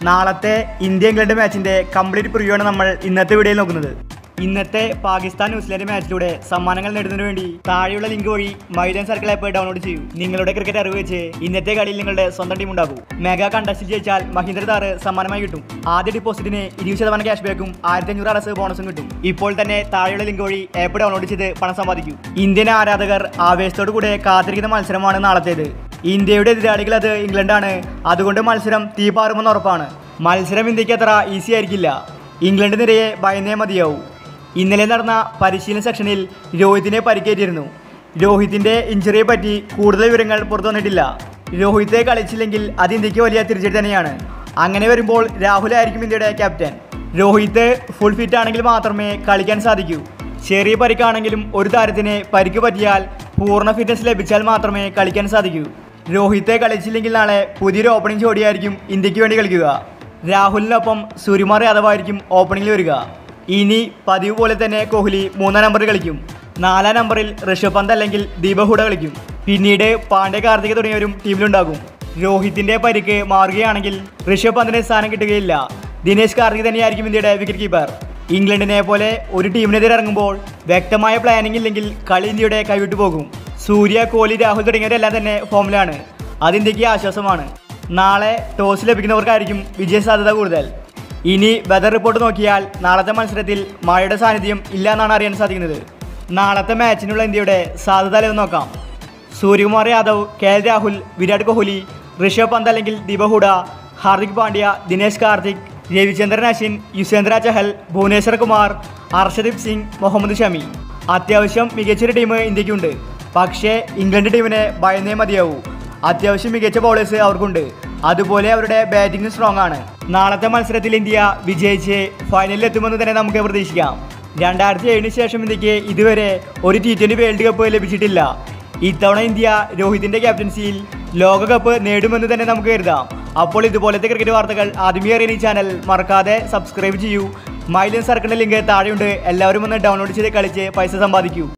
നാളത്തെ India England മാച്ചിന്റെ complete preview ആണ് നമ്മൾ ഇന്നത്തെ വീഡിയോയിൽ നോക്കുന്നത് ഇന്നത്തെ പാകിസ്ഥാൻ ന്യൂസിലാൻഡ് മാച്ചിലൂടെ സമ്മാനങ്ങൾ നേടുന്നതിന് വേണ്ടി താഴെയുള്ള ലിങ്ക് വഴി മൈദാൻ സർക്കിൾ ആപ്പ് ഡൗൺലോഡ് ചെയ്യൂ നിങ്ങളുടെ ക്രിക്കറ്റ് അറിവ് വെച്ച് ഇന്നത്തെ കളിയിൽ നിങ്ങളുടെ സ്വന്തം ടീം ഉണ്ടാകും മെഗാ കണ്ടസ്റ്റിൽ ജയിച്ചാൽ മഹീന്ദ്ര താറ് സമ്മാനമായി കിട്ടും ആദ്യ ഡിപ്പോസിറ്റിന് ഇരുപത് ശതമാനം ക്യാഷ് ബാക്കും ആയിരത്തി അഞ്ഞൂറ് അറസ് ബോണസും കിട്ടും ഇപ്പോൾ തന്നെ താഴെയുള്ള ലിങ്ക് വഴി ആപ്പ് ഡൗൺലോഡ് ചെയ്ത് പണം സമ്പാദിക്കൂ ഇന്ത്യൻ ആരാധകർ ആവേശത്തോടു കൂടെ കാത്തിരിക്കുന്ന മത്സരമാണ് നാളത്തേത് ഇന്ത്യയുടെ എതിരാളികൾ അത് ഇംഗ്ലണ്ടാണ് അതുകൊണ്ട് മത്സരം തീപാറുമെന്ന് ഉറപ്പാണ് മത്സരം ഇന്ത്യക്ക് അത്ര ഈസി ആയിരിക്കില്ല ഇംഗ്ലണ്ട് നിരയെ ഭയന്നേ മതിയാവും ഇന്നലെ നടന്ന പരിശീലന സെക്ഷനിൽ രോഹിത്തിനെ പരിക്കേറ്റിരുന്നു രോഹിത്തിന്റെ ഇഞ്ചുറിയെ പറ്റി കൂടുതൽ വിവരങ്ങൾ പുറത്തു വന്നിട്ടില്ല രോഹിത്തെ കളിച്ചില്ലെങ്കിൽ അത് ഇന്ത്യക്ക് വലിയ തിരിച്ചടി തന്നെയാണ് അങ്ങനെ വരുമ്പോൾ രാഹുലായിരിക്കും ഇന്ത്യയുടെ ക്യാപ്റ്റൻ രോഹിത്ത് ഫുൾ ഫിറ്റ് ആണെങ്കിൽ മാത്രമേ കളിക്കാൻ സാധിക്കൂ ചെറിയ പരിക്കാണെങ്കിലും ഒരു താരത്തിന് പരിക്ക് പറ്റിയാൽ പൂർണ്ണ ഫിറ്റ്നസ് ലഭിച്ചാൽ മാത്രമേ കളിക്കാൻ സാധിക്കൂ രോഹിത്തെ കളിച്ചില്ലെങ്കിൽ നാളെ പുതിയൊരു ഓപ്പണിംഗ് ജോഡിയായിരിക്കും ഇന്ത്യക്ക് വേണ്ടി കളിക്കുക രാഹുലിനൊപ്പം സൂര്യകുമാർ യാദവ് ആയിരിക്കും ഓപ്പണിംഗിൽ വരിക ഇനി പതിവ് പോലെ തന്നെ കോഹ്ലി മൂന്നാം നമ്പറിൽ കളിക്കും നാലാം നമ്പറിൽ ഋഷഭ് പന്ത് അല്ലെങ്കിൽ ദീപക് ഹൂഡ കളിക്കും പിന്നീട് പാണ്ഡ്യ കാർത്തിക തുടങ്ങിയവരും ടീമിലുണ്ടാകും രോഹിത്തിന്റെ പരിക്ക് മാറുകയാണെങ്കിൽ ഋഷഭ് പന്തിന് സ്ഥാനം കിട്ടുകയില്ല ദിനേശ് കാർത്തിക് തന്നെയായിരിക്കും ഇന്ത്യയുടെ വിക്കറ്റ് കീപ്പർ ഇംഗ്ലണ്ടിനെ പോലെ ഒരു ടീമിനെതിരെ ഇറങ്ങുമ്പോൾ വ്യക്തമായ പ്ലാനിംഗ് ഇല്ലെങ്കിൽ കളി ഇന്ത്യയുടെ കൈവിട്ടു പോകും സൂര്യ കോഹ്ലി രാഹുൽ തുടങ്ങിയവരെല്ലാം തന്നെ ഫോമിലാണ് അത് ഇന്ത്യക്ക് ആശ്വാസമാണ് നാളെ ടോസ് ലഭിക്കുന്നവർക്കായിരിക്കും വിജയ സാധ്യത കൂടുതൽ ഇനി വെതർ റിപ്പോർട്ട് നോക്കിയാൽ നാളത്തെ മത്സരത്തിൽ മഴയുടെ സാന്നിധ്യം ഇല്ല എന്നാണ് അറിയാൻ സാധിക്കുന്നത് നാളത്തെ മാച്ചിനുള്ള ഇന്ത്യയുടെ സാധ്യത ലഭ്യം നോക്കാം സൂര്യകുമാർ യാദവ് കെ എൽ രാഹുൽ വിരാട് കോഹ്ലി ഋഷഭ് പന്ത് അല്ലെങ്കിൽ ദീപക് ഹൂഡ ഹാർദിക് പാണ്ഡ്യ ദിനേശ് കാർത്തിക് രവിചന്ദ്രൻ അശ്വിൻ യുസേന്ദ്ര ചഹൽ ഭുവനേശ്വർ കുമാർ ഹർഷദീപ് സിംഗ് മുഹമ്മദ് ഷമി അത്യാവശ്യം മികച്ചൊരു ടീം ഇന്ത്യക്കുണ്ട് പക്ഷേ ഇംഗ്ലണ്ട് ടീമിനെ ഭയന്നേ മതിയാവൂ അത്യാവശ്യം മികച്ച ബൗളേഴ്സ് അവർക്കുണ്ട് അതുപോലെ അവരുടെ ബാറ്റിംഗ് സ്ട്രോങ് ആണ് നാളത്തെ മത്സരത്തിൽ ഇന്ത്യ വിജയിച്ച് ഫൈനലിൽ എത്തുമെന്ന് തന്നെ നമുക്ക് പ്രതീക്ഷിക്കാം രണ്ടായിരത്തി ഏഴിന് ശേഷം ഇന്ത്യക്ക് ഇതുവരെ ഒരു ടി ട്വൻ്റി വേൾഡ് കപ്പ് ലഭിച്ചിട്ടില്ല ഇത്തവണ ഇന്ത്യ രോഹിതിന്റെ ക്യാപ്റ്റൻസിയിൽ ലോകകപ്പ് നേടുമെന്ന് തന്നെ നമുക്ക് കരുതാം അപ്പോൾ ഇതുപോലത്തെ ക്രിക്കറ്റ് വാർത്തകൾ ആദ്യമേ അറിയാൻ ഈ ചാനൽ മറക്കാതെ സബ്സ്ക്രൈബ് ചെയ്യൂ മൈലൻ സർക്കിളിന്റെ ലിങ്ക് താഴെയുണ്ട് എല്ലാവരും ഒന്ന് ഡൗൺലോഡ് ചെയ്ത് കളിച്ച് പൈസ സമ്പാദിക്കൂ